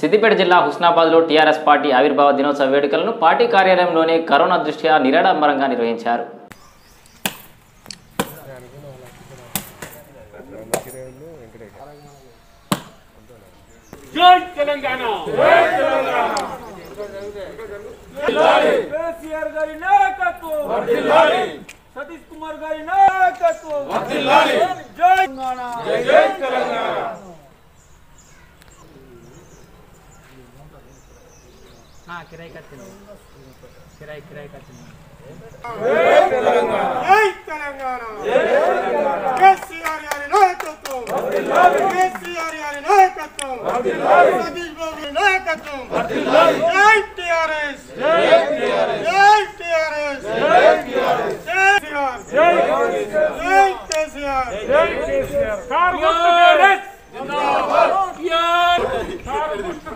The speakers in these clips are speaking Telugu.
సిద్దిపేట జిల్లా హుస్నాబాద్లో టీఆర్ఎస్ పార్టీ ఆవిర్భావ దినోత్సవ వేడుకలను పార్టీ కార్యాలయంలోనే కరోనా దృష్ట్యా నిరాడంబరంగా నిర్వహించారు జై తెలంగాణ కేసీఆర్ గారి నాయకత్వం సతీష్ కుమార్ గారి నాయకత్వం జై తెలంగాణ జై తెలంగాణ కిరాయి కట్టింది కిరాయి కిరాయి కట్టింది జై తెలంగాణ కేసీఆర్ గారి నాయకత్వం కేసీఆర్ గారి నాయకత్వం సతీష్ బాబు గారి నాయకత్వం జై టిఆర్ఎస్ జై టిఆర్ఎస్ జై టిఆర్ఎస్ జై జై కేసీఆర్ జై కేసీఆర్ కార్ టిఆర్ఎస్ జిందాబాద్ టిఆర్ కార్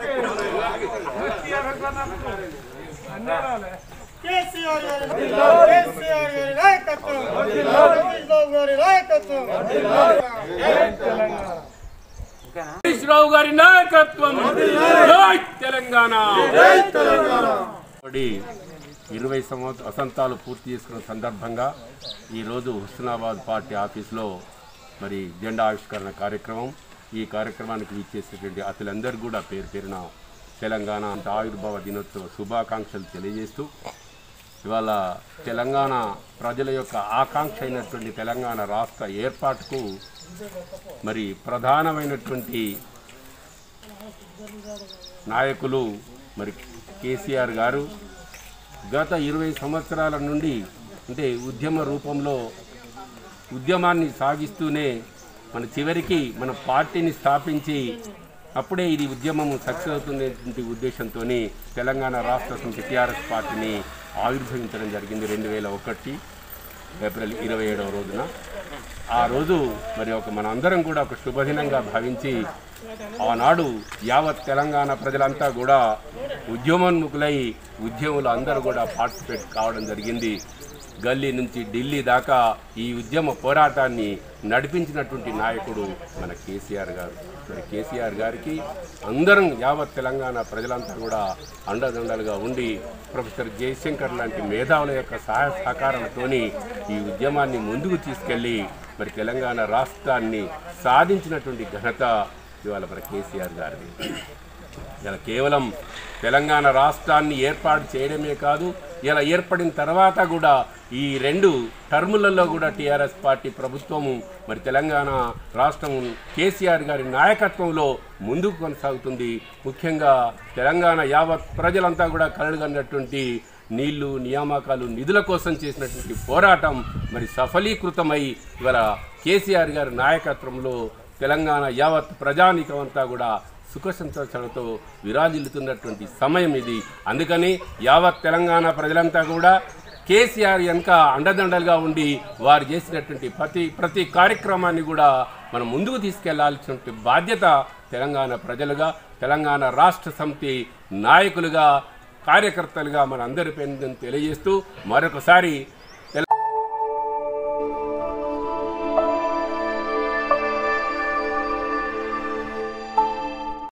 కేసీఆర్ గారి కేసీఆర్ గారి నాయకత్వం సతీష్ బాబు గారి నాయకత్వం హరీష్ రావు గారి నాయకత్వం జై తెలంగాణ బడి ఇరవై సంవత్సర వసంతాలు పూర్తి చేసుకున్న సందర్భంగా ఈరోజు హుస్నాబాద్ పార్టీ ఆఫీస్లో మరి జెండా ఆవిష్కరణ కార్యక్రమం ఈ కార్యక్రమానికి విచ్చేసేటువంటి అతలందరూ కూడా పేరు పేరున తెలంగాణ ఆవిర్భావ దినోత్సవ శుభాకాంక్షలు తెలియజేస్తూ ఇవాళ తెలంగాణ ప్రజల యొక్క ఆకాంక్ష అయినటువంటి తెలంగాణ రాష్ట్ర ఏర్పాటుకు మరి ప్రధానమైనటువంటి నాయకులు మరి కేసీఆర్ గారు గత ఇరవై సంవత్సరాల నుండి అంటే ఉద్యమ రూపంలో ఉద్యమాన్ని సాగిస్తూనే మన చివరికి మన పార్టీని స్థాపించి అప్పుడే ఇది ఉద్యమం సక్సెస్ అవుతున్నటువంటి ఉద్దేశంతో తెలంగాణ రాష్ట్ర సమితి టీఆర్ఎస్ పార్టీని ఆవిర్భవించడం జరిగింది రెండు వేల ఒకటి ఏప్రిల్ ఇరవై ఏడవ రోజున ఆ రోజు మరి ఒక మనందరం కూడా ఒక శుభదినంగా భావించి ఆనాడు యావత్ తెలంగాణ ప్రజలంతా కూడా ఉద్యమోన్ముఖులై ఉద్యములు అందరూ కూడా పార్టిసిపేట్ కావడం జరిగింది గల్లీ నుంచి ఢిల్లీ దాకా ఈ ఉద్యమ పోరాటాన్ని నడిపించినటువంటి నాయకుడు మన కేసీఆర్ గారు మరి కేసీఆర్ గారికి అందరం యావత్ తెలంగాణ ప్రజలంతా కూడా అండదండలుగా ఉండి ప్రొఫెసర్ జయశంకర్ లాంటి మేధావుల యొక్క సహాయ సహకారంతోని ఈ ఉద్యమాన్ని ముందుకు తీసుకెళ్ళి మరి తెలంగాణ రాష్ట్రాన్ని సాధించినటువంటి ఘనత ఇవాళ మన కేసీఆర్ గారిది ఇలా కేవలం తెలంగాణ రాష్ట్రాన్ని ఏర్పాటు చేయడమే కాదు ఇలా ఏర్పడిన తర్వాత కూడా ఈ రెండు టర్ములలో కూడా టీఆర్ఎస్ పార్టీ ప్రభుత్వము మరి తెలంగాణ రాష్ట్రం కేసీఆర్ గారి నాయకత్వంలో ముందుకు కొనసాగుతుంది ముఖ్యంగా తెలంగాణ యావత్ ప్రజలంతా కూడా కలలుగన్నటువంటి నీళ్లు నియామకాలు నిధుల కోసం చేసినటువంటి పోరాటం మరి సఫలీకృతమై ఇవాళ కేసీఆర్ గారి నాయకత్వంలో తెలంగాణ యావత్ ప్రజానికం అంతా కూడా సుఖ సంతోషాలతో విరాజిల్లుతున్నటువంటి సమయం ఇది అందుకని యావత్ తెలంగాణ ప్రజలంతా కూడా కేసీఆర్ వెనుక అండదండలుగా ఉండి వారు చేసినటువంటి ప్రతి ప్రతి కార్యక్రమాన్ని కూడా మనం ముందుకు తీసుకెళ్లాల్సినటువంటి బాధ్యత తెలంగాణ ప్రజలుగా తెలంగాణ రాష్ట్ర సమితి నాయకులుగా కార్యకర్తలుగా మన అందరి పేరు తెలియజేస్తూ మరొకసారి